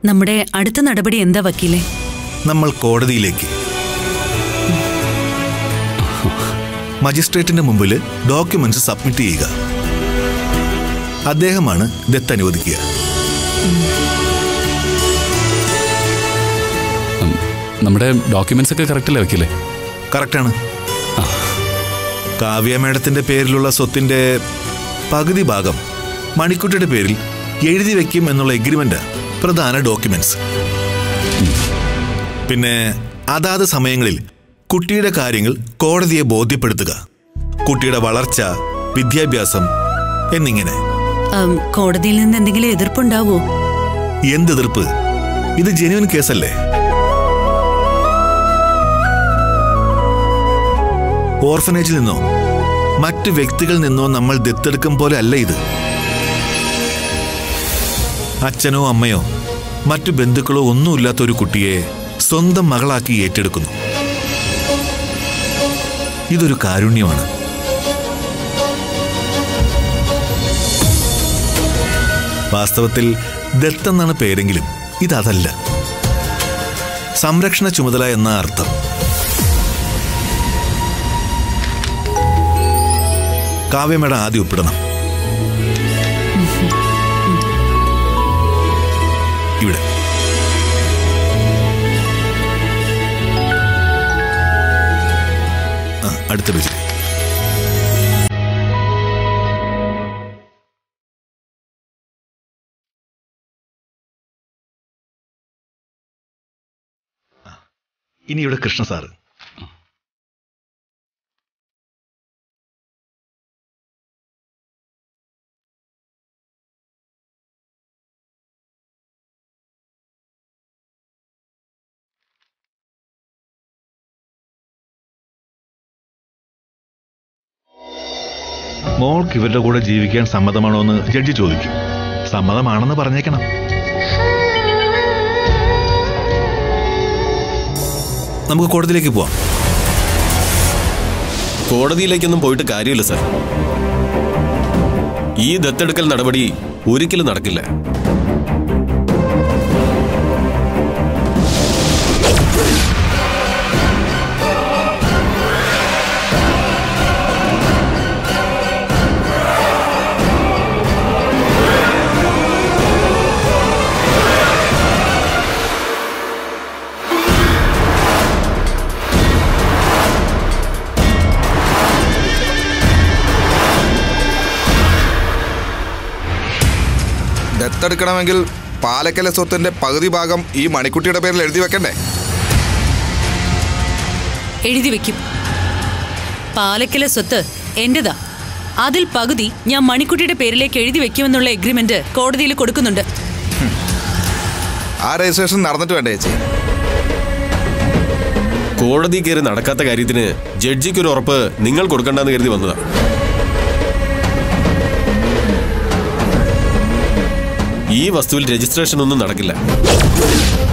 നമ്മുടെ അടുത്ത നടപടി എന്താ വക്കീലെ നമ്മൾ കോടതിയിലേക്ക് മജിസ്ട്രേറ്റിന്റെ മുമ്പിൽ ഡോക്യുമെന്റ്സ് സബ്മിറ്റ് ചെയ്യുക അദ്ദേഹമാണ് ദത്ത് അനുവദിക്കുക ഉം, നമ്മുടെ ഡോക്യുമെന്റ്സ് ഒക്കെ കറക്റ്റ് അല്ലേ വക്കീലേ കറക്റ്റാണ് കാവ്യ മേഡത്തിന്റെ പേരിലുള്ള സ്വത്തിന്റെ പകുതി ഭാഗം മണിക്കുട്ടിയുടെ പേരിൽ എഴുതി വെക്കും എന്നുള്ള എഗ്രിമെന്റ് പ്രധാന ഡോക്യുമെന്റ്സ് പിന്നെ അതാത് സമയങ്ങളിൽ കുട്ടിയുടെ കാര്യങ്ങൾ കോടതിയെ ബോധ്യപ്പെടുത്തുക കുട്ടിയുടെ വളർച്ച വിദ്യാഭ്യാസം എന്നിങ്ങനെ ഉം, കോടതിയിൽ നിന്ന് എന്തെങ്കിലും എതിർപ്പുണ്ടാവോ എന്ത് എതിർപ്പ് ഇത് ജെന്യുവൻ കേസല്ലേ ഓർഫനേജിൽ നിന്നോ മറ്റു വ്യക്തികളിൽ നിന്നോ നമ്മൾ ദത്തെടുക്കും പോലെ അല്ല ഇത് അച്ഛനോ അമ്മയോ മറ്റു ബന്ധുക്കളോ ഒന്നുമില്ലാത്ത ഒരു കുട്ടിയെ സ്വന്തം മകളാക്കി ഏറ്റെടുക്കുന്നു ഇതൊരു കാരുണ്യമാണ് വാസ്തവത്തിൽ ദത്തെന്നാണ് പേരെങ്കിലും ഇതല്ല സംരക്ഷണ ചുമതല എന്ന അർത്ഥം കാവ്യമേട ആദ്യം ഒപ്പിടണം ഇവിടെ ആ, അടുത്ത പേജിൽ ഇനി ഇവിടെ കൃഷ്ണ സാറ് മോൾക്ക് ഇവരുടെ കൂടെ ജീവിക്കാൻ സമ്മതമാണോ എന്ന് ജഡ്ജി ചോദിക്കും സമ്മതമാണെന്ന് പറഞ്ഞേക്കണം നമുക്ക് കോടതിയിലേക്ക് പോവാം കോടതിയിലേക്കൊന്നും പോയിട്ട് കാര്യമില്ല സർ ഈ ദത്തെടുക്കൽ നടപടി ഒരിക്കലും നടക്കില്ല ദത്തെടുക്കണമെങ്കിൽ പാലക്കലെ സ്വത്തിന്റെ പകുതി ഭാഗം ഈ മണിക്കുട്ടിയുടെ പേരിൽ എഴുതി വെക്കണ്ടേ എഴുതി വെക്കും പാലക്കലെ സ്വത്ത് എന്റേതാ അതിൽ പകുതി ഞാൻ മണിക്കുട്ടിയുടെ പേരിലേക്ക് എഴുതി വെക്കുമെന്നുള്ള എഗ്രിമെന്റ് കോടതിയിൽ കൊടുക്കുന്നുണ്ട് ആ രജിസ്ട്രേഷൻ നടന്നിട്ട് വേണ്ടേ ചേച്ചി കോടതി കയറി നടക്കാത്ത കാര്യത്തിന് ജഡ്ജിക്ക് ഒരു ഉറപ്പ് നിങ്ങൾ കൊടുക്കണ്ടെന്ന് കരുതി വന്നതാ ഈ വസ്തുവിൽ രജിസ്ട്രേഷൻ ഒന്നും നടക്കില്ല